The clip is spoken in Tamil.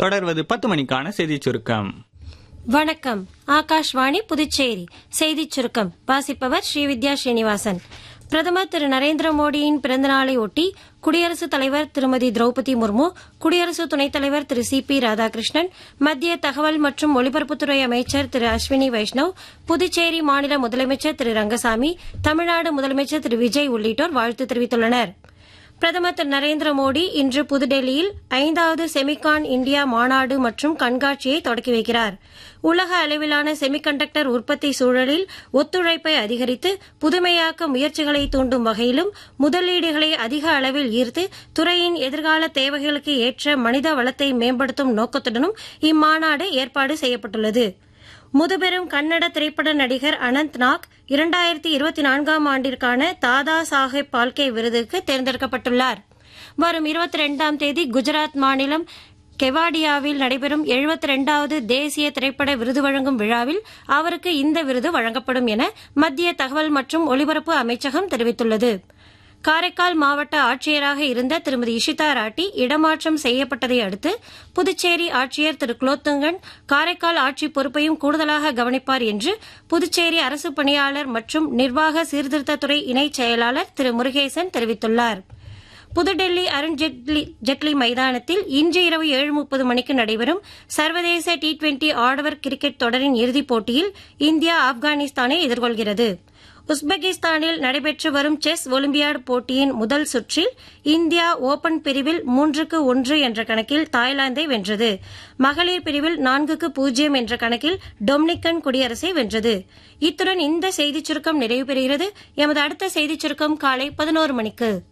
தொடர்வது பத்து மணிக்கான செய்திச் சுருக்கம் வணக்கம் ஆகாஷ்வாணி புதுச்சேரி செய்திச் சுருக்கம் வாசிப்பவர் ஸ்ரீவித்யா ஸ்ரீனிவாசன் பிரதமர் திரு நரேந்திர மோடியின் பிறந்தநாளை ஒட்டி குடியரசுத் தலைவர் திருமதி திரௌபதி முர்மு குடியரசு துணைத் தலைவர் திரு சி பி ராதாகிருஷ்ணன் மத்திய தகவல் மற்றும் ஒலிபரப்புத்துறை அமைச்சர் திரு அஸ்வினி வைஷ்ணவ் புதுச்சேரி மாநில முதலமைச்சர் திரு ரங்கசாமி தமிழ்நாடு முதலமைச்சர் திரு விஜய் உள்ளிட்டோர் வாழ்த்து தெரிவித்துள்ளனா் பிரதமர் திரு நரேந்திர மோடி இன்று புதுடெல்லியில் ஐந்தாவது செமிகான் இந்தியா மாநாடு மற்றும் கண்காட்சியை தொடக்கி வைக்கிறார் உலக அளவிலான செமிகண்டக்டர் உற்பத்தி சூழலில் ஒத்துழைப்பை அதிகரித்து புதுமையாக்க முயற்சிகளை தூண்டும் வகையிலும் முதலீடுகளை அதிக அளவில் ஈர்த்து துறையின் எதிர்கால தேவைகளுக்கு ஏற்ற மனித வளத்தை மேம்படுத்தும் நோக்கத்துடனும் இம்மாநாடு ஏற்பாடு செய்யப்பட்டுள்ளது முதுபெரும் கன்னட திரைப்பட நடிகர் அனந்த் நாக் இரண்டாயிரத்தி இருபத்தி நான்காம் ஆண்டிற்கான தாதா சாஹேப் பால்கே விருதுக்கு தேர்ந்தெடுக்கப்பட்டுள்ளார் வரும் இருபத்தி ரெண்டாம் தேதி குஜராத் மாநிலம் கெவாடியாவில் நடைபெறும் எழுபத்தி ரெண்டாவது தேசிய திரைப்பட விருது வழங்கும் விழாவில் அவருக்கு இந்த விருது வழங்கப்படும் என மத்திய தகவல் மற்றும் ஒலிபரப்பு அமைச்சகம் தெரிவித்துள்ளது காரைக்கால் மாவட்ட ஆட்சியராக இருந்த திருமதி இஷிதா ராட்டி இடமாற்றம் செய்யப்பட்டதை அடுத்து புதுச்சேரி ஆட்சியர் திரு குலோத்துங்கன் காரைக்கால் ஆட்சி பொறுப்பையும் கூடுதலாக கவனிப்பார் என்று புதுச்சேரி அரசு பணியாளர் மற்றும் நிர்வாக சீர்திருத்தத்துறை இணைச் செயலாளர் திரு முருகேசன் தெரிவித்துள்ளார் புதுடெல்லி அருண் ஜெட்லி ஜெட்லி மைதானத்தில் இன்று இரவு ஏழு முப்பது மணிக்கு நடைபெறும் சர்வதேச டி டுவெண்டி ஆடவர் கிரிக்கெட் தொடரின் இறுதிப் போட்டியில் இந்தியா ஆப்கானிஸ்தானை எதிர்கொள்கிறது உஸ்பெகிஸ்தானில் நடைபெற்று வரும் செஸ் ஒலிம்பியாட் போட்டியின் முதல் சுற்றில் இந்தியா ஓபன் பிரிவில் மூன்றுக்கு ஒன்று என்ற கணக்கில் தாய்லாந்தை வென்றது மகளிர் பிரிவில் நான்குக்கு பூஜ்ஜியம் என்ற கணக்கில் டொமினிக்கன் குடியரசை வென்றது இத்துடன் இந்த செய்திச் சுருக்கம் நிறைவு பெறுகிறது எமது அடுத்த செய்திச் சுருக்கம் காலை பதினோரு மணிக்கு